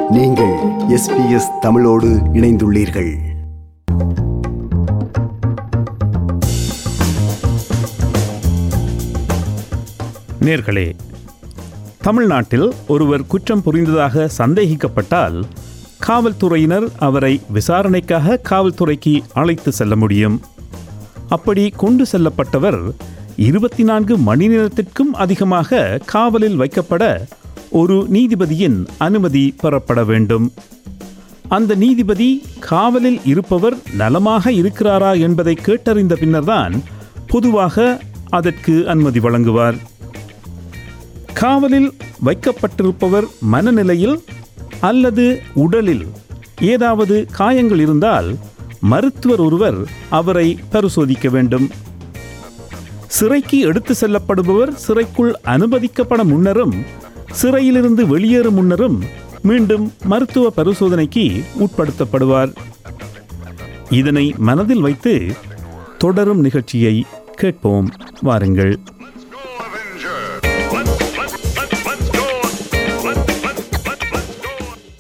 நீங்கள் எஸ்பிஎஸ் தமிழோடு இணைந்துள்ளீர்கள் நேர்களே தமிழ்நாட்டில் ஒருவர் குற்றம் புரிந்ததாக சந்தேகிக்கப்பட்டால் காவல்துறையினர் அவரை விசாரணைக்காக காவல்துறைக்கு அழைத்து செல்ல முடியும் அப்படி கொண்டு செல்லப்பட்டவர் இருபத்தி நான்கு மணி நேரத்திற்கும் அதிகமாக காவலில் வைக்கப்பட ஒரு நீதிபதியின் அனுமதி பெறப்பட வேண்டும் அந்த நீதிபதி காவலில் இருப்பவர் நலமாக இருக்கிறாரா என்பதை கேட்டறிந்த பின்னர்தான் பொதுவாக அதற்கு அனுமதி வழங்குவார் காவலில் வைக்கப்பட்டிருப்பவர் மனநிலையில் அல்லது உடலில் ஏதாவது காயங்கள் இருந்தால் மருத்துவர் ஒருவர் அவரை பரிசோதிக்க வேண்டும் சிறைக்கு எடுத்து செல்லப்படுபவர் சிறைக்குள் அனுமதிக்கப்பட முன்னரும் சிறையிலிருந்து வெளியேறும் முன்னரும் மீண்டும் மருத்துவ பரிசோதனைக்கு உட்படுத்தப்படுவார் இதனை மனதில் வைத்து தொடரும் நிகழ்ச்சியை கேட்போம் வாருங்கள் go, Avenger! Let's, let's, let's, let's go! Let's, let's, let's, let's go!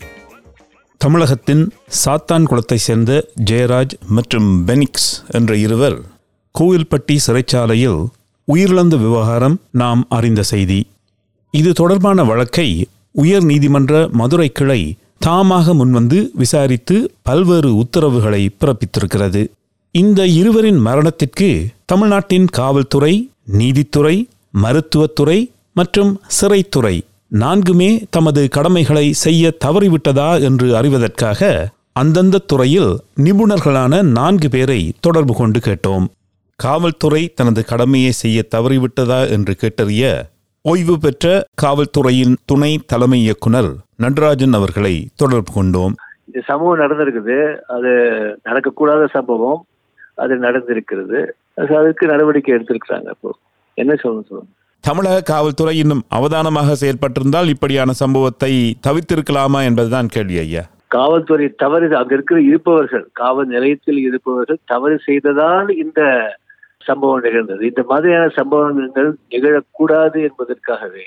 தமிழகத்தின் சாத்தான் குளத்தை சேர்ந்த ஜெயராஜ் மற்றும் பெனிக்ஸ் என்ற இருவர் கோவில்பட்டி சிறைச்சாலையில் உயிரிழந்த விவகாரம் நாம் அறிந்த செய்தி இது தொடர்பான வழக்கை உயர் நீதிமன்ற மதுரை கிளை தாமாக முன்வந்து விசாரித்து பல்வேறு உத்தரவுகளை பிறப்பித்திருக்கிறது இந்த இருவரின் மரணத்திற்கு தமிழ்நாட்டின் காவல்துறை நீதித்துறை மருத்துவத்துறை மற்றும் சிறைத்துறை நான்குமே தமது கடமைகளை செய்ய தவறிவிட்டதா என்று அறிவதற்காக அந்தந்த துறையில் நிபுணர்களான நான்கு பேரை தொடர்பு கொண்டு கேட்டோம் காவல்துறை தனது கடமையை செய்ய தவறிவிட்டதா என்று கேட்டறிய ஓய்வு பெற்ற காவல்துறையின் துணை தலைமை இயக்குனர் நடராஜன் அவர்களை தொடர்பு கொண்டோம் இந்த சம்பவம் நடந்திருக்குது அது நடக்கக்கூடாத சம்பவம் அது நடந்திருக்கிறது அது அதுக்கு நடவடிக்கை எடுத்திருக்கிறாங்க இப்போ என்ன சொல்லணும் சொல்லுங்க தமிழக காவல்துறை இன்னும் அவதானமாக செயல்பட்டிருந்தால் இப்படியான சம்பவத்தை தவிர்த்திருக்கலாமா என்பதுதான் கேள்வி ஐயா காவல்துறை தவறு அங்க இருக்கிற இருப்பவர்கள் காவல் நிலையத்தில் இருப்பவர்கள் தவறு செய்ததால் இந்த சம்பவம் நிகழ்ந்தது இந்த மாதிரியான சம்பவங்கள் நிகழக்கூடாது என்பதற்காகவே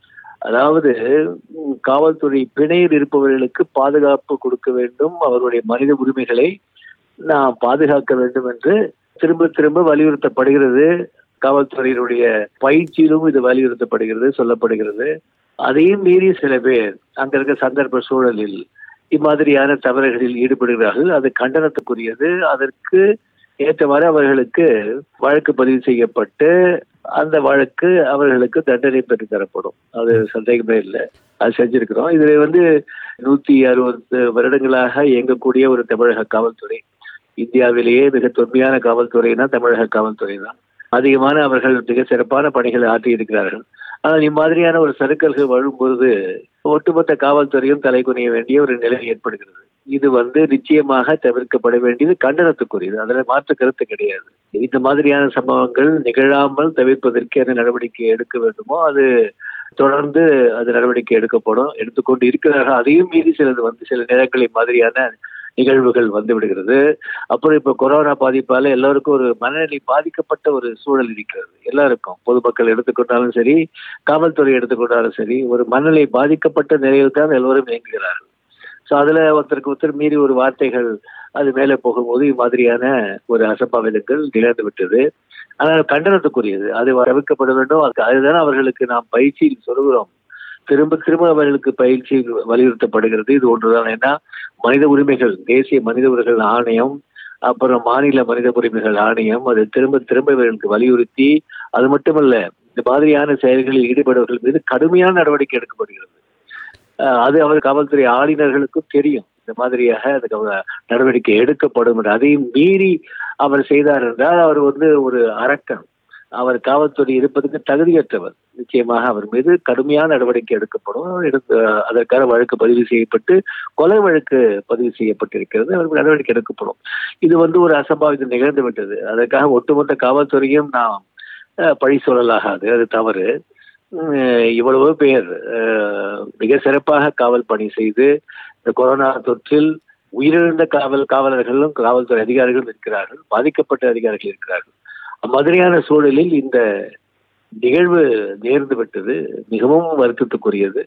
அதாவது ம், காவல்துறை பிணையில் இருப்பவர்களுக்கு பாதுகாப்பு கொடுக்க வேண்டும் அவருடைய மனித உரிமைகளை நாம் பாதுகாக்க வேண்டும் என்று திரும்ப திரும்ப வலியுறுத்தப்படுகிறது காவல்துறையினுடைய பயிற்சியிலும் இது வலியுறுத்தப்படுகிறது சொல்லப்படுகிறது அதையும் மீறி சில பேர் அங்க இருக்க சந்தர்ப்ப சூழலில் இம்மாதிரியான தவறுகளில் ஈடுபடுகிறார்கள் அது கண்டனத்துக்குரியது அதற்கு ஏற்றவாறு அவர்களுக்கு வழக்கு பதிவு செய்யப்பட்டு அந்த வழக்கு அவர்களுக்கு தண்டனை பெற்று தரப்படும் அது சந்தேகமே இல்லை அது செஞ்சிருக்கிறோம் இதுல வந்து நூத்தி அறுபது வருடங்களாக இயங்கக்கூடிய ஒரு தமிழக காவல்துறை இந்தியாவிலேயே மிக தொன்மையான காவல்துறைனா தமிழக காவல்துறை தான் அதிகமான அவர்கள் மிக சிறப்பான பணிகளை ஆற்றி இருக்கிறார்கள் ஆனால் இம்மாதிரியான ஒரு சறுக்கல்கள் வரும்பொழுது ஒட்டுமொத்த காவல்துறையும் தலைக்குனிய வேண்டிய ஒரு நிலை ஏற்படுகிறது இது வந்து நிச்சயமாக தவிர்க்கப்பட வேண்டியது கண்டனத்துக்குரியது அதில் மாற்று கருத்து கிடையாது இந்த மாதிரியான சம்பவங்கள் நிகழாமல் தவிர்ப்பதற்கு என்ன நடவடிக்கை எடுக்க வேண்டுமோ அது தொடர்ந்து அது நடவடிக்கை எடுக்கப்படும் எடுத்துக்கொண்டு இருக்கிறார்கள் அதையும் மீறி சிலது வந்து சில நேரங்களில் மாதிரியான நிகழ்வுகள் வந்து விடுகிறது அப்புறம் இப்ப கொரோனா பாதிப்பால எல்லாருக்கும் ஒரு மனநிலை பாதிக்கப்பட்ட ஒரு சூழல் இருக்கிறது எல்லாருக்கும் பொதுமக்கள் எடுத்துக்கொண்டாலும் சரி காவல்துறை எடுத்துக்கொண்டாலும் சரி ஒரு மனநிலை பாதிக்கப்பட்ட நிலையில் தான் எல்லோரும் இயங்குகிறார்கள் ஸோ அதுல ஒருத்தருக்கு ஒருத்தர் மீறி ஒரு வார்த்தைகள் அது மேலே போகும்போது இம்மாதிரியான ஒரு அசம்பாவிதங்கள் நிகழ்ந்து விட்டது ஆனால் கண்டனத்துக்குரியது அது தவிர்க்கப்பட வேண்டும் அதுக்கு அதுதான் அவர்களுக்கு நாம் பயிற்சியில் சொல்கிறோம் திரும்ப திரும்ப அவர்களுக்கு பயிற்சி வலியுறுத்தப்படுகிறது இது ஒன்றுதான் ஏன்னா மனித உரிமைகள் தேசிய மனித உரிமைகள் ஆணையம் அப்புறம் மாநில மனித உரிமைகள் ஆணையம் அது திரும்ப திரும்ப இவர்களுக்கு வலியுறுத்தி அது மட்டுமல்ல இந்த மாதிரியான செயல்களில் ஈடுபடுவர்கள் மீது கடுமையான நடவடிக்கை எடுக்கப்படுகிறது அஹ் அது அவர் காவல்துறை ஆளுநர்களுக்கும் தெரியும் இந்த மாதிரியாக அதுக்கு அவர் நடவடிக்கை எடுக்கப்படும் என்று அதையும் மீறி அவர் செய்தார் என்றால் அவர் வந்து ஒரு அரக்கன் அவர் காவல்துறை இருப்பதற்கு தகுதியற்றவர் நிச்சயமாக அவர் மீது கடுமையான நடவடிக்கை எடுக்கப்படும் எடுத்து அதற்கான வழக்கு பதிவு செய்யப்பட்டு கொலை வழக்கு பதிவு செய்யப்பட்டிருக்கிறது அவருக்கு நடவடிக்கை எடுக்கப்படும் இது வந்து ஒரு அசம்பாவிதம் நிகழ்ந்து விட்டது அதற்காக ஒட்டுமொத்த காவல்துறையும் நாம் அஹ், பழி சொல்லலாகாது அது தவறு உம், இவ்வளவு பேர் அஹ், மிக சிறப்பாக காவல் பணி செய்து இந்த கொரோனா தொற்றில் உயிரிழந்த காவல் காவலர்களும் காவல்துறை அதிகாரிகளும் இருக்கிறார்கள் பாதிக்கப்பட்ட அதிகாரிகள் இருக்கிறார்கள் மாதிரியான சூழலில் இந்த நிகழ்வு நேர்ந்து விட்டது மிகவும் வருத்தத்துக்குரியது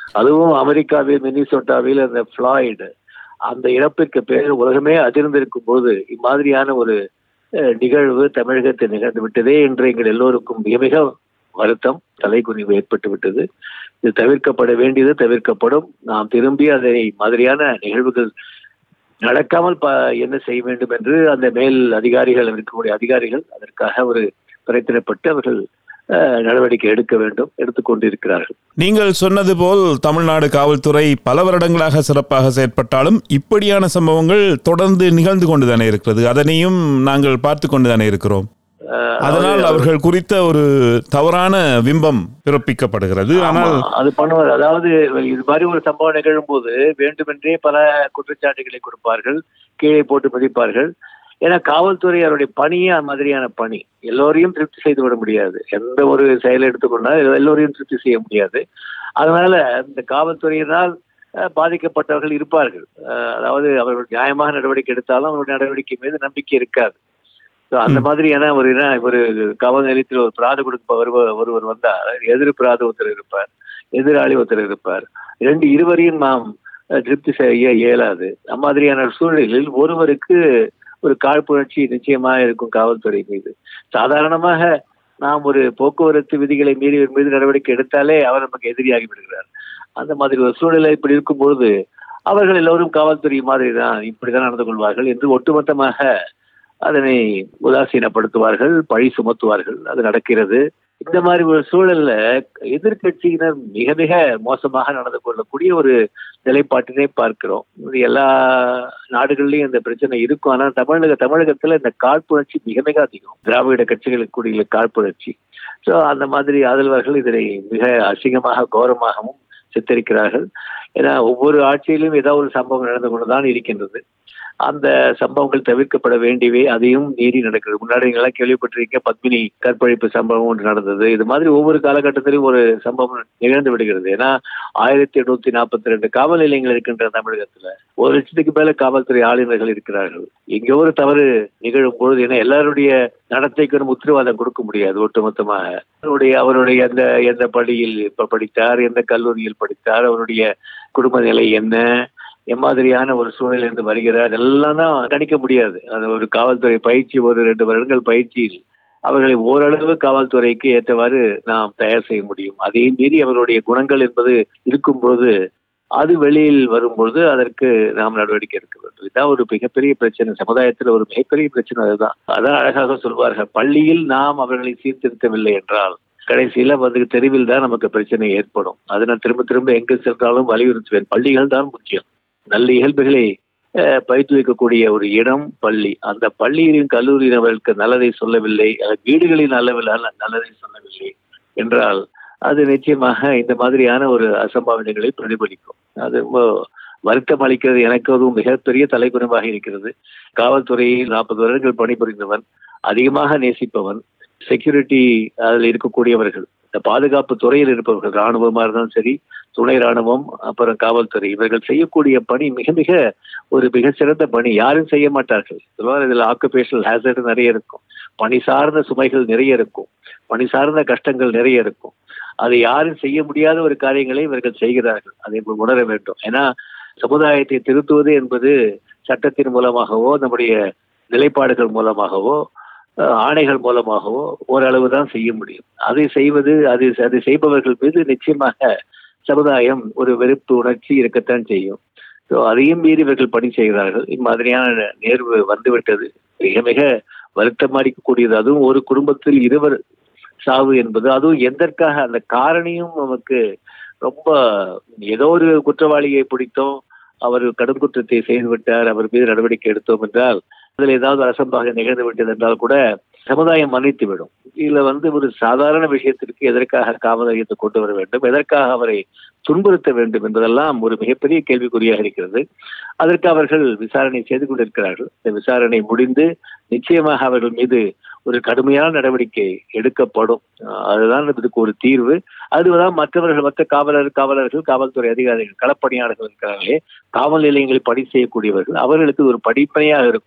அதுவும் அமெரிக்காவில் மினிசோட்டாவில் அந்த ஃபிளாய்டு அந்த இறப்பிற்கு பேர் உலகமே அதிர்ந்திருக்கும் போது இம்மாதிரியான ஒரு அஹ், நிகழ்வு தமிழகத்தில் நிகழ்ந்து விட்டதே என்று எங்கள் எல்லோருக்கும் மிக மிக வருத்தம் தலைக்குனிவு ஏற்பட்டு விட்டது இது தவிர்க்கப்பட வேண்டியது தவிர்க்கப்படும் நாம் திரும்பி அதை மாதிரியான நிகழ்வுகள் நடக்காமல் ப என்ன செய்ய வேண்டும் என்று அந்த மேல் அதிகாரிகள் இருக்கக்கூடிய அதிகாரிகள் அதற்காக ஒரு பிரயத்தனப்பட்டு அவர்கள் அஹ், நடவடிக்கை எடுக்க வேண்டும் எடுத்துக்கொண்டிருக்கிறார்கள் நீங்கள் சொன்னது போல் தமிழ்நாடு காவல்துறை பல வருடங்களாக சிறப்பாக செயற்பட்டாலும் இப்படியான சம்பவங்கள் தொடர்ந்து நிகழ்ந்து கொண்டுதானே இருக்கிறது அதனையும் நாங்கள் பார்த்து கொண்டுதானே இருக்கிறோம் அஹ், அதனால் அவர்கள் குறித்த ஒரு தவறான பிம்பம் பிறப்பிக்கப்படுகிறது ஆனால் ஆமா, அது பண்ணுவார் அதாவது இது மாதிரி ஒரு சம்பவம் நிகழும் போது வேண்டுமென்றே பல குற்றச்சாட்டுகளை கொடுப்பார்கள் கீழே போட்டு மதிப்பார்கள் ஏன்னா காவல்துறை அவருடைய பணியே அந்த மாதிரியான பணி எல்லோரையும் திருப்தி செய்து விட முடியாது எந்த ஒரு செயலை எடுத்துக்கொண்டால் எல்லோரையும் திருப்தி செய்ய முடியாது அதனால இந்த காவல்துறையினால் அஹ், பாதிக்கப்பட்டவர்கள் இருப்பார்கள் அஹ், அதாவது அவர்கள் நியாயமாக நடவடிக்கை எடுத்தாலும் அவருடைய நடவடிக்கை மீது நம்பிக்கை இருக்காது So, அந்த மாதிரியான ஒரு என்ன- ஒரு காவல் நிலையத்தில் ஒரு பிராது கொடுக்க வருவர் ஒருவர் வந்தால் எதிர் பிராது ஒருத்தர் இருப்பார் எதிராளி ஒருத்தர் இருப்பார் இரண்டு இருவரையும் நாம் அஹ், திருப்தி செய்ய இயலாது அம்மாதிரியான சூழலில் ஒருவருக்கு ஒரு காழ்ப்புணர்ச்சி நிச்சயமாக இருக்கும் காவல்துறை மீது சாதாரணமாக நாம் ஒரு போக்குவரத்து விதிகளை மீறி ஒரு மீது நடவடிக்கை எடுத்தாலே அவர் நமக்கு எதிரியாகி விடுகிறார் அந்த மாதிரி ஒரு சூழ்நிலை இப்படி இருக்கும் பொழுது அவர்கள் எல்லோரும் காவல்துறை மாதிரி தான் இப்படிதான் நடந்து கொள்வார்கள் என்று ஒட்டுமொத்தமாக அதனை உதாசீனப்படுத்துவார்கள் பழி சுமத்துவார்கள் அது நடக்கிறது இந்த மாதிரி ஒரு சூழல்ல எதிர்க்கட்சியினர் மிக மிக மோசமாக நடந்து கொள்ளக்கூடிய ஒரு நிலைப்பாட்டினை பார்க்கிறோம் இது எல்லா நாடுகள்லயும் இந்த பிரச்சனை இருக்கும் ஆனா தமிழக தமிழகத்துல இந்த காழ்ப்புணர்ச்சி மிக மிக அதிகம் திராவிட கட்சிகளுக்கு கூடிய காழ்ப்புணர்ச்சி ஸோ அந்த மாதிரி ஆதல்வர்கள் இதனை மிக அசிங்கமாக கௌரவமாகவும் சித்தரிக்கிறார்கள் ஏன்னா ஒவ்வொரு ஆட்சியிலும் ஏதாவது ஒரு சம்பவம் நடந்து கொண்டுதான் இருக்கின்றது அந்த சம்பவங்கள் தவிர்க்கப்பட வேண்டியவை அதையும் மீறி நடக்கிறது முன்னாடி நீங்க எல்லாம் கேள்விப்பட்டிருக்கீங்க பத்மினி கற்பழிப்பு சம்பவம் ஒன்று நடந்தது இது மாதிரி ஒவ்வொரு காலகட்டத்திலும் ஒரு சம்பவம் நிகழ்ந்து விடுகிறது ஏன்னா ஆயிரத்தி எண்ணூத்தி நாற்பத்தி ரெண்டு காவல் நிலையங்கள் இருக்கின்ற தமிழகத்துல ஒரு லட்சத்துக்கு மேல காவல்துறை ஆளுநர்கள் இருக்கிறார்கள் எங்கேயோ ஒரு தவறு நிகழும் பொழுது ஏன்னா எல்லாருடைய நடத்தைக்கு ஒரு உத்தரவாதம் கொடுக்க முடியாது ஒட்டுமொத்தமாக அவருடைய அவருடைய எந்த எந்த பள்ளியில் இப்ப படித்தார் எந்த கல்லூரியில் படித்தார் அவருடைய குடும்ப நிலை என்ன எம்மாதிரியான ஒரு சூழ்நிலையிலிருந்து வருகிறார் எல்லாம் தான் கணிக்க முடியாது அது ஒரு காவல்துறை பயிற்சி ஒரு ரெண்டு வருடங்கள் பயிற்சியில் அவர்களை ஓரளவு காவல்துறைக்கு ஏற்றவாறு நாம் தயார் செய்ய முடியும் அதையும் மீறி அவருடைய குணங்கள் என்பது இருக்கும்போது அது வெளியில் வரும்பொழுது அதற்கு நாம் நடவடிக்கை எடுக்க வேண்டும் இதுதான் ஒரு மிகப்பெரிய பிரச்சனை சமுதாயத்தில் ஒரு மிகப்பெரிய பிரச்சனை அதுதான் அதான் அழகாக சொல்வார்கள் பள்ளியில் நாம் அவர்களை சீர்திருத்தவில்லை என்றால் கடைசியில வந்து தெருவில் தான் நமக்கு பிரச்சனை ஏற்படும் அதை நான் திரும்ப திரும்ப எங்கு சென்றாலும் வலியுறுத்துவேன் பள்ளிகள் தான் முக்கியம் நல்ல இயல்புகளை அஹ், பயிற்றுவிக்கக்கூடிய ஒரு இடம் பள்ளி அந்த பள்ளியிலும் கல்லூரியில் அவர்களுக்கு நல்லதை சொல்லவில்லை அல்லது வீடுகளில் நல்லவில்லை நல்லதை சொல்லவில்லை என்றால் அது நிச்சயமாக இந்த மாதிரியான ஒரு அசம்பாவிதங்களை பிரதிபலிக்கும் அது ரொம்ப வருத்தம் அளிக்கிறது எனக்கு அதுவும் மிகப்பெரிய தலைக்குறவாக இருக்கிறது காவல்துறையில் நாற்பது வருடங்கள் பணிபுரிந்தவன் அதிகமாக நேசிப்பவன் செக்யூரிட்டி அதில் இருக்கக்கூடியவர்கள் இந்த பாதுகாப்பு துறையில் இருப்பவர்கள் ராணுவமா இருந்தாலும் சரி துணை ராணுவம் அப்புறம் காவல்துறை இவர்கள் செய்யக்கூடிய பணி மிக மிக ஒரு மிக சிறந்த பணி யாரும் செய்ய மாட்டார்கள் சொல்லுவாங்க இதுல ஆக்குபேஷனல் ஹேசர்ட் நிறைய இருக்கும் பணி சார்ந்த சுமைகள் நிறைய இருக்கும் பணி சார்ந்த கஷ்டங்கள் நிறைய இருக்கும் அதை யாரும் செய்ய முடியாத ஒரு காரியங்களை இவர்கள் செய்கிறார்கள் அதை இவர்கள் உணர வேண்டும் ஏன்னா சமுதாயத்தை திருத்துவது என்பது சட்டத்தின் மூலமாகவோ நம்முடைய நிலைப்பாடுகள் மூலமாகவோ அஹ், ஆணைகள் மூலமாகவோ ஓரளவு தான் செய்ய முடியும் அதை செய்வது அது அதை செய்பவர்கள் மீது நிச்சயமாக சமுதாயம் ஒரு வெறுப்பு உணர்ச்சி இருக்கத்தான் செய்யும் ஸோ அதையும் மீறி இவர்கள் பணி செய்கிறார்கள் இம்மாதிரியான நேர்வு வந்துவிட்டது மிக மிக வருத்தம் அளிக்கக்கூடியது அதுவும் ஒரு குடும்பத்தில் இருவர் சாவு என்பது அதுவும் எதற்காக அந்த காரணியும் நமக்கு ரொம்ப ஏதோ ஒரு குற்றவாளியை பிடித்தோம் அவர் கடும் குற்றத்தை செய்து விட்டார் அவர் மீது நடவடிக்கை எடுத்தோம் என்றால் அதில் ஏதாவது அசம்பாக நிகழ்ந்து விட்டது என்றால் கூட சமுதாயம் மன்னித்து விடும் இதுல வந்து ஒரு சாதாரண விஷயத்திற்கு எதற்காக காவல் நிலையத்தை கொண்டு வர வேண்டும் எதற்காக அவரை துன்புறுத்த வேண்டும் என்பதெல்லாம் ஒரு மிகப்பெரிய கேள்விக்குறியாக இருக்கிறது அதற்கு அவர்கள் விசாரணை செய்து கொண்டிருக்கிறார்கள் இந்த விசாரணை முடிந்து நிச்சயமாக அவர்கள் மீது ஒரு கடுமையான நடவடிக்கை எடுக்கப்படும் அஹ் அதுதான் இதுக்கு ஒரு தீர்வு அதுதான் மற்றவர்கள் மற்ற காவலர் காவலர்கள் காவல்துறை அதிகாரிகள் களப்பணியாளர்கள் இருக்கிறார்களே காவல் நிலையங்களில் பணி செய்யக்கூடியவர்கள் அவர்களுக்கு ஒரு படிப்பனையாக இருக்கும்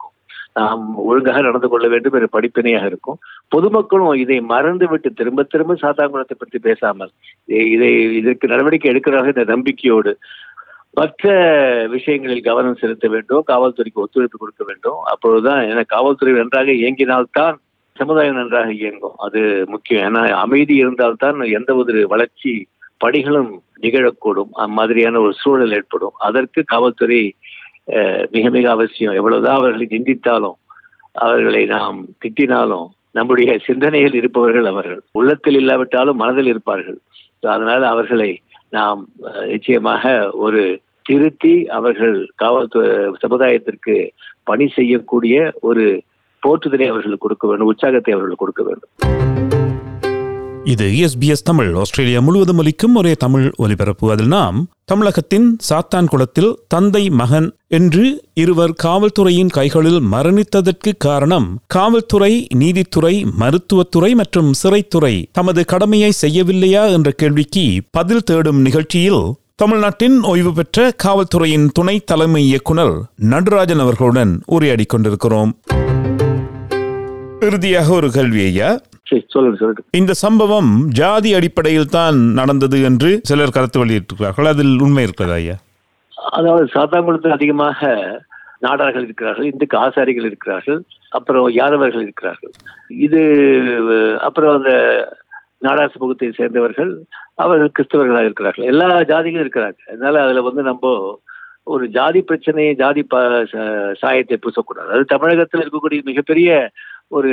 நாம் ஒழுங்காக நடந்து கொள்ள வேண்டும் என்ற படிப்பினையாக இருக்கும் பொதுமக்களும் இதை மறந்துவிட்டு திரும்ப திரும்ப சாத்தாங்குளத்தை பற்றி பேசாமல் இதை- இதை இதற்கு நடவடிக்கை எடுக்கிறார்கள் என்ற நம்பிக்கையோடு மற்ற விஷயங்களில் கவனம் செலுத்த வேண்டும் காவல்துறைக்கு ஒத்துழைப்பு கொடுக்க வேண்டும் அப்பொழுதுதான் ஏன்னா காவல்துறை நன்றாக இயங்கினால்தான் சமுதாயம் நன்றாக இயங்கும் அது முக்கியம் ஏன்னா அமைதி இருந்தால்தான் எந்த ஒரு வளர்ச்சி படிகளும் நிகழக்கூடும் அம்மாதிரியான ஒரு சூழல் ஏற்படும் அதற்கு காவல்துறை அஹ், மிக மிக அவசியம் எவ்வளவுதான் அவர்களை நிந்தித்தாலும் அவர்களை நாம் திட்டினாலும் நம்முடைய சிந்தனையில் இருப்பவர்கள் அவர்கள் உள்ளத்தில் இல்லாவிட்டாலும் மனதில் இருப்பார்கள் So, அதனால அவர்களை நாம் அஹ், நிச்சயமாக ஒரு திருத்தி அவர்கள் காவல்துறை சமுதாயத்திற்கு பணி செய்யக்கூடிய ஒரு போற்றுதலை அவர்களுக்கு கொடுக்க வேண்டும் உற்சாகத்தை அவர்களுக்கு கொடுக்க வேண்டும் இது எஸ்பிஎஸ் தமிழ் ஆஸ்திரேலியா முழுவதும் ஒலிக்கும் ஒரே தமிழ் ஒலிபரப்பு அதில் நாம் தமிழகத்தின் சாத்தான் குளத்தில் தந்தை மகன் என்று இருவர் காவல்துறையின் கைகளில் மரணித்ததற்கு காரணம் காவல்துறை நீதித்துறை மருத்துவத்துறை மற்றும் சிறைத்துறை தமது கடமையை செய்யவில்லையா என்ற கேள்விக்கு பதில் தேடும் நிகழ்ச்சியில் தமிழ்நாட்டின் ஓய்வு பெற்ற காவல்துறையின் துணை தலைமை இயக்குனர் நடராஜன் அவர்களுடன் உரையாடிக் கொண்டிருக்கிறோம் இறுதியாக ஒரு கேள்வி ஐயா சரி சொல்லுங்க சொல்லுங்க இந்த சம்பவம் ஜாதி அடிப்படையில் தான் நடந்தது என்று சிலர் கருத்து வெளியிட்டிருக்கிறார்கள் அதில் உண்மை இருக்கிறதா ஐயா அதாவது சாத்தாங்குளத்தில் அதிகமாக நாடார்கள் இருக்கிறார்கள் இந்துக்கு ஆசாரிகள் இருக்கிறார்கள் அப்புறம் யாதவர்கள் இருக்கிறார்கள் இது அஹ், அப்புறம் அந்த நாடார் சமூகத்தை சேர்ந்தவர்கள் அவர்கள் கிறிஸ்தவர்களாக இருக்கிறார்கள் எல்லா ஜாதிகளும் இருக்கிறாங்க அதனால அதுல வந்து நம்ம ஒரு ஜாதி பிரச்சனையை ஜாதி ப ச- சாயத்தை பூசக்கூடாது அது தமிழகத்தில் இருக்கக்கூடிய மிகப்பெரிய ஒரு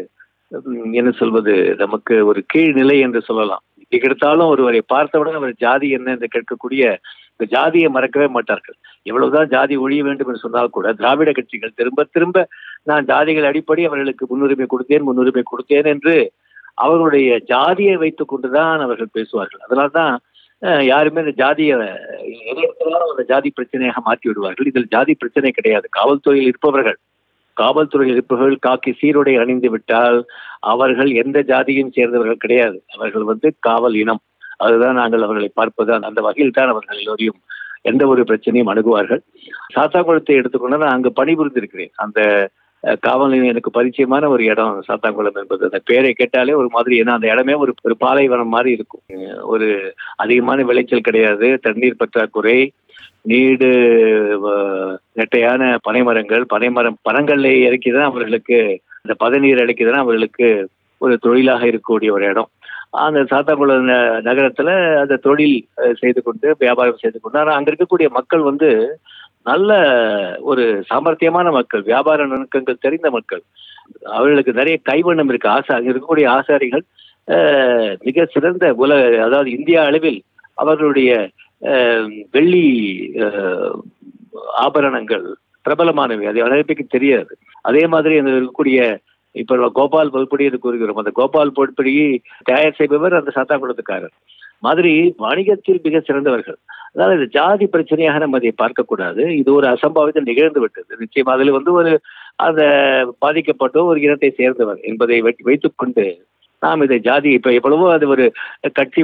உம், என்ன சொல்வது நமக்கு ஒரு கீழ்நிலை என்று சொல்லலாம் இப்படி கிடைத்தாலும் ஒருவரை பார்த்தவுடன் அவர் ஜாதி என்ன என்று கேட்கக்கூடிய இந்த ஜாதியை மறக்கவே மாட்டார்கள் எவ்வளவுதான் ஜாதி ஒழிய வேண்டும் என்று சொன்னால் கூட திராவிட கட்சிகள் திரும்ப திரும்ப நான் ஜாதிகள் அடிப்படை அவர்களுக்கு முன்னுரிமை கொடுத்தேன் முன்னுரிமை கொடுத்தேன் என்று அவர்களுடைய ஜாதியை வைத்துக் கொண்டுதான் அவர்கள் பேசுவார்கள் அதனால்தான் அஹ், யாருமே இந்த ஜாதியை எதை எடுத்தாலும் அந்த ஜாதி பிரச்சனையாக மாற்றி விடுவார்கள் இதில் ஜாதி பிரச்சனை கிடையாது காவல்துறையில் இருப்பவர்கள் காவல்துறையில் இருப்பவர்கள் காக்கி சீருடை அணிந்து விட்டால் அவர்கள் எந்த ஜாதியும் சேர்ந்தவர்கள் கிடையாது அவர்கள் வந்து காவல் இனம் அதுதான் நாங்கள் அவர்களை பார்ப்பது அந்த வகையில் தான் அவர்கள் எல்லோரையும் எந்த ஒரு பிரச்சனையும் அணுகுவார்கள் சாத்தாங்குளத்தை எடுத்துக்கொண்டு நான் அங்கு பணிபுரிந்திருக்கிறேன் அந்த அஹ், காவல் நிலையம் எனக்கு பரிச்சயமான ஒரு இடம் சாத்தாங்குளம் என்பது அந்த பேரை கேட்டாலே ஒரு மாதிரி ஏன்னா அந்த இடமே ஒரு ஒரு பாலைவனம் மாதிரி இருக்கும் அஹ், ஒரு அதிகமான விளைச்சல் கிடையாது தண்ணீர் பற்றாக்குறை நீடு அஹ், நெட்டையான பனைமரங்கள் பனைமரம் பனங்கல்லை இறக்கி தான் அவர்களுக்கு அந்த பதநீர் இறக்கி தான் அவர்களுக்கு ஒரு தொழிலாக இருக்கக்கூடிய ஒரு இடம் அந்த சாத்தாங்குளம் ந- நகரத்துல அந்த தொழில் அஹ், செய்து கொண்டு வியாபாரம் செய்து கொண்டு ஆனால் அங்க இருக்கக்கூடிய மக்கள் வந்து நல்ல ஒரு சாமர்த்தியமான மக்கள் வியாபார நுணுக்கங்கள் தெரிந்த மக்கள் அவர்களுக்கு நிறைய கைவண்ணம் இருக்கு ஆசா அங்க இருக்கக்கூடிய ஆசாரிகள் அஹ், மிக சிறந்த உலக அதாவது இந்தியா அளவில் அவர்களுடைய அஹ், வெள்ளி அஹ், ஆபரணங்கள் பிரபலமானவை அது நிறைய பேருக்கு தெரியாது அதே மாதிரி அந்த இருக்கக்கூடிய இப்ப நம்ம கோபால் பொல்படி என்று கூறுகிறோம் அந்த கோபால் பொல்படி தயார் செய்பவர் அந்த சாத்தாங்குளத்துக்காரர் மாதிரி வணிகத்தில் மிக சிறந்தவர்கள் அதாவது இது ஜாதி பிரச்சனையாக நம்ம அதை பார்க்கக்கூடாது இது ஒரு அசம்பாவிதம் நிகழ்ந்து விட்டது நிச்சயம் அதில் வந்து ஒரு அந்த பாதிக்கப்பட்ட ஒரு இனத்தை சேர்ந்தவர் என்பதை வைத்து- வைத்துக்கொண்டு நாம் இதை ஜாதி இப்ப எவ்வளவோ அது ஒரு கட்சி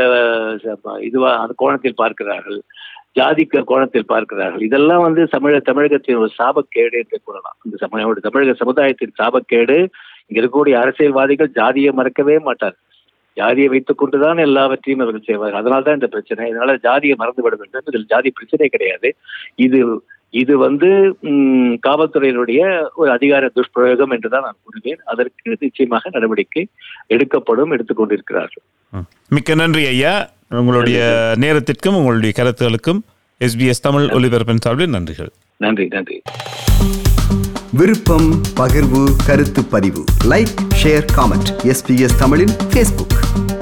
பா- இதுவா அந்த கோணத்தில் பார்க்கிறார்கள் ஜாதி க- கோணத்தில் பார்க்கிறார்கள் இதெல்லாம் வந்து தமிழக தமிழகத்தின் ஒரு சாபக்கேடு என்று கூறலாம் இந்த சம தமிழக சமுதாயத்தின் சாபக்கேடு இங்க இருக்கக்கூடிய அரசியல்வாதிகள் ஜாதியை மறக்கவே மாட்டார் ஜாதியை வைத்துக் கொண்டுதான் எல்லாவற்றையும் அவர்கள் செய்வார்கள் அதனால தான் இந்த பிரச்சனை இதனால ஜாதியை மறந்துவிட வேண்டும் இதில் ஜாதி பிரச்சனை கிடையாது இது இது வந்து ம், காவல்துறையினுடைய ஒரு அதிகார துஷ்பிரயோகம் என்றுதான் நான் கூறுவேன் அதற்கு நிச்சயமாக நடவடிக்கை எடுக்கப்படும் எடுத்துக்கொண்டிருக்கிறார்கள் ம். மிக்க நன்றி ஐயா உங்களுடைய நேரத்திற்கும் உங்களுடைய கருத்துகளுக்கும் எஸ்பிஎஸ் தமிழ் ஒலிபரப்பின் சார்பில் நன்றிகள் நன்றி நன்றி விருப்பம் பகிர்வு கருத்து பதிவு லைக் ஷேர் காமெண்ட் எஸ்பிஎஸ் தமிழின் ஃபேஸ்புக்